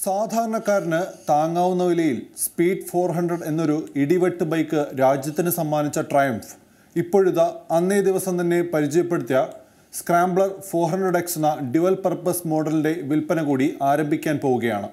സാധാരണക്കാരന് താങ്ങാവുന്ന വിലയിൽ സ്പീഡ് ഫോർ ഹൺഡ്രഡ് എന്നൊരു ഇടിവെട്ട് ബൈക്ക് രാജ്യത്തിന് സമ്മാനിച്ച ട്രയംഫ് ഇപ്പോഴിതാ അന്നേ ദിവസം തന്നെ പരിചയപ്പെടുത്തിയ സ്ക്രാംബ്ലർ ഫോർ ഹൺഡ്രഡ് എക്സ് എന്ന ഡ്യുവൽ പർപ്പസ് മോഡലിൻ്റെ വിൽപ്പന കൂടി ആരംഭിക്കാൻ പോവുകയാണ്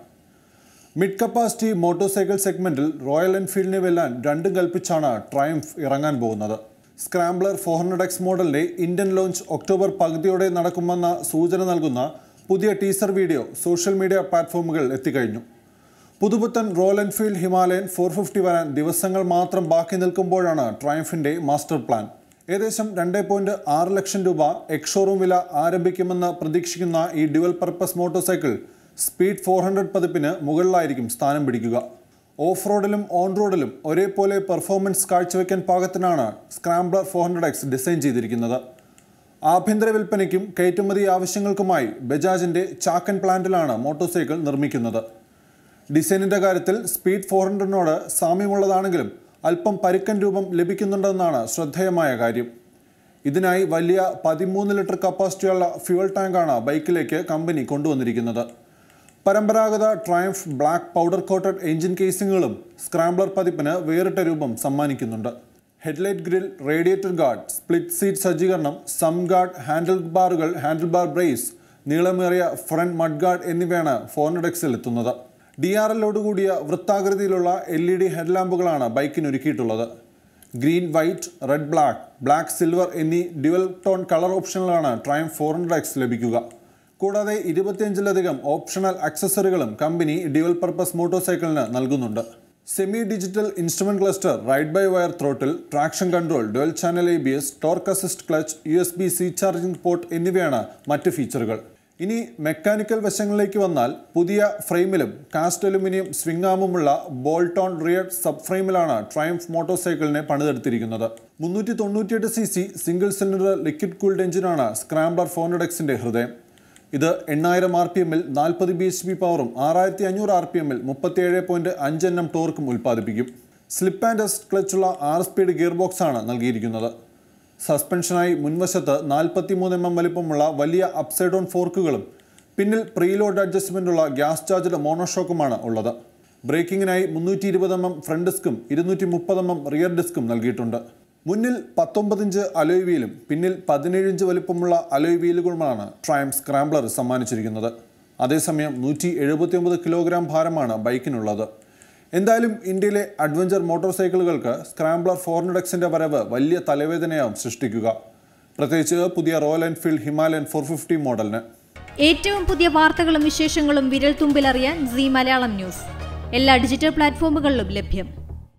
മിഡ് കപ്പാസിറ്റി മോട്ടോർ സൈക്കിൾ സെഗ്മെന്റിൽ റോയൽ എൻഫീൽഡിനെ വെല്ലാൻ രണ്ടും കൽപ്പിച്ചാണ് ട്രയംഫ് ഇറങ്ങാൻ പോകുന്നത് സ്ക്രാംബ്ലർ ഫോർ ഹൺഡ്രഡ് എക്സ് മോഡലിന്റെ ഇന്ത്യൻ ലോഞ്ച് ഒക്ടോബർ പകുതിയോടെ നടക്കുമെന്ന സൂചന നൽകുന്ന പുതിയ ടീസർ വീഡിയോ സോഷ്യൽ മീഡിയ പ്ലാറ്റ്ഫോമുകൾ എത്തിക്കഴിഞ്ഞു പുതുപുത്തൻ Royal Enfield Himalayan four fifty വരാൻ ദിവസങ്ങൾ മാത്രം ബാക്കി നിൽക്കുമ്പോഴാണ് ട്രയംഫിന്റെ മാസ്റ്റർ പ്ലാൻ ഏകദേശം രണ്ട് പോയിന്റ് ആറ് ലക്ഷം രൂപ എക്സ്ഷോറൂം വില ആരംഭിക്കുമെന്ന് പ്രതീക്ഷിക്കുന്ന ഈ dual purpose motor cycle speed four hundred പതിപ്പിന് മുകളിലായിരിക്കും സ്ഥാനം പിടിക്കുക ഓഫ് റോഡിലും ഓൺ റോഡിലും ഒരേപോലെ പെർഫോമൻസ് കാഴ്ചവെക്കാൻ പാകത്തിനാണ് scrambler four hundred X design ചെയ്തിരിക്കുന്നത് ആഭ്യന്തര വിൽപ്പനയ്ക്കും കയറ്റുമതി ആവശ്യങ്ങൾക്കുമായി ബജാജിന്റെ ചാക്കൻ പ്ലാന്റിലാണ് മോട്ടോർ സൈക്കിൾ നിർമ്മിക്കുന്നത് ഡിസൈനിന്റെ കാര്യത്തിൽ സ്പീഡ് ഫോർ ഹൺഡ്രഡിനോട് സാമ്യമുള്ളതാണെങ്കിലും അല്പം പരുക്കൻ രൂപം ലഭിക്കുന്നുണ്ടെന്നാണ് ശ്രദ്ധേയമായ കാര്യം ഇതിനായി വലിയ പതിമൂന്ന് ലിറ്റർ കപ്പാസിറ്റിയുള്ള ഫ്യൂവൽ ടാങ്കാണ് ബൈക്കിലേക്ക് കമ്പനി കൊണ്ടുവന്നിരിക്കുന്നത് പരമ്പരാഗത Triumph black powder coated engine കേസിങ്ങുകളും സ്ക്രാംബ്ലർ പതിപ്പിന് വേറിട്ട രൂപം സമ്മാനിക്കുന്നുണ്ട് headlight grill radiator guard split seat സജ്ജീകരണം സം ഗാർഡ് ഹാൻഡിൽ ബാറുകൾ ഹാൻഡിൽ ബാർ ബ്രേസ് നീളമേറിയ ഫ്രണ്ട് മഡ് ഗാർഡ് എന്നിവയാണ് ഫോർണഡെക്സിൽ എത്തുന്നത് ഡി ആർ എല്ലോടുകൂടിയ വൃത്താകൃതിയിലുള്ള എൽ ഇ ഡി ഹെഡ്ലാമ്പുകളാണ് ബൈക്കിന് ഒരുക്കിയിട്ടുള്ളത് green white red black black silver എന്നീ ഡ്യുവൽ ടോൺ കളർ ഓപ്ഷനുകളാണ് ട്രയം ഫോർ ഹൺഡ്രഡ് എക്സ് ലഭിക്കുക കൂടാതെ ഇരുപത്തിയഞ്ചിലധികം ഓപ്ഷണൽ അക്സസറികളും കമ്പനി ഡ്യുവൽ പർപ്പസ് മോട്ടോർ സൈക്കിളിന് നൽകുന്നുണ്ട് semi digital instrument cluster ride by wire throttle traction control dual channel A B S torque assist clutch U S B C charging port എന്നിവയാണ് മറ്റ് ഫീച്ചറുകൾ ഇനി മെക്കാനിക്കൽ വശങ്ങളിലേക്ക് വന്നാൽ പുതിയ ഫ്രെയിമിലും കാസ്റ്റ് അലുമിനിയം സ്വിംഗ് ആമുമുള്ള bolt on rear sub ഫ്രെയിമിലാണ് Triumph motor സൈക്കിളിനെ പണിതെടുത്തിരിക്കുന്നത് മുന്നൂറ്റി തൊണ്ണൂറ്റിയെട്ട് C C single cylinder liquid cooled എഞ്ചിനാണ് സ്ക്രാംബ്ലർ ഫോർണഡെക്സിന്റെ ഹൃദയം ഇത് എണ്ണായിരം ആർ പി എമ്മിൽ നാൽപ്പത് ബി എച്ച് പി പവറും ആറായിരത്തി അഞ്ഞൂറ് ആർ പി എമ്മിൽ മുപ്പത്തിയേഴ് പോയിന്റ് അഞ്ച് എണ്ണം ടോർക്കും ഉൽപ്പാദിപ്പിക്കും സ്ലിപ്പ് ആൻഡ് ടെസ്റ്റ് ക്ലച്ചുള്ള ആറ് സ്പീഡ് ഗിയർ ബോക്സ് ആണ് നൽകിയിരിക്കുന്നത് സസ്പെൻഷനായി മുൻവശത്ത് നാൽപ്പത്തി മൂന്ന് എം എം വലിപ്പമുള്ള വലിയ അപ്സൈഡ് ഡൗൺ ഫോർക്കുകളും പിന്നിൽ പ്രീലോഡ് അഡ്ജസ്റ്റ്മെന്റുള്ള ഗ്യാസ് ചാർജഡ് മോണോഷോക്കുമാണ് ഉള്ളത് ബ്രേക്കിങ്ങിനായി മുന്നൂറ്റി ഇരുപത് എം എം ഫ്രണ്ട് ഡിസ്കും ഇരുന്നൂറ്റി മുപ്പത് എം എം റിയർ ഡിസ്കും നൽകിയിട്ടുണ്ട് മുന്നിൽ പത്തൊമ്പത് ഇഞ്ച് അലോയ് വീലും പിന്നിൽ പതിനേഴ് ഇഞ്ച് വലിപ്പമുള്ള അലോയ് വീലുകളുമാണ് ട്രയം സ്ക്രാംബ്ലർ സമ്മാനിച്ചിരിക്കുന്നത് അതേസമയം നൂറ്റി എഴുപത്തിയൊമ്പത് കിലോഗ്രാം ഭാരമാണ് ബൈക്കിനുള്ളത് എന്തായാലും ഇന്ത്യയിലെ അഡ്വഞ്ചർ മോട്ടോർ സൈക്കിളുകൾക്ക് സ്ക്രാംബ്ലർ ഫോർണഡെക്സിന്റെ വരവ് വലിയ തലവേദനയാവും സൃഷ്ടിക്കുക പ്രത്യേകിച്ച് പുതിയ Royal Enfield Himalayan four fifty മോഡലിന് ഏറ്റവും പുതിയ വാർത്തകളും വിശേഷങ്ങളും വിരൽ തുമ്പിലറിയാൻ സി മലയാളം ന്യൂസ് എല്ലാ ഡിജിറ്റൽ പ്ലാറ്റ്ഫോമുകളിലും ലഭ്യം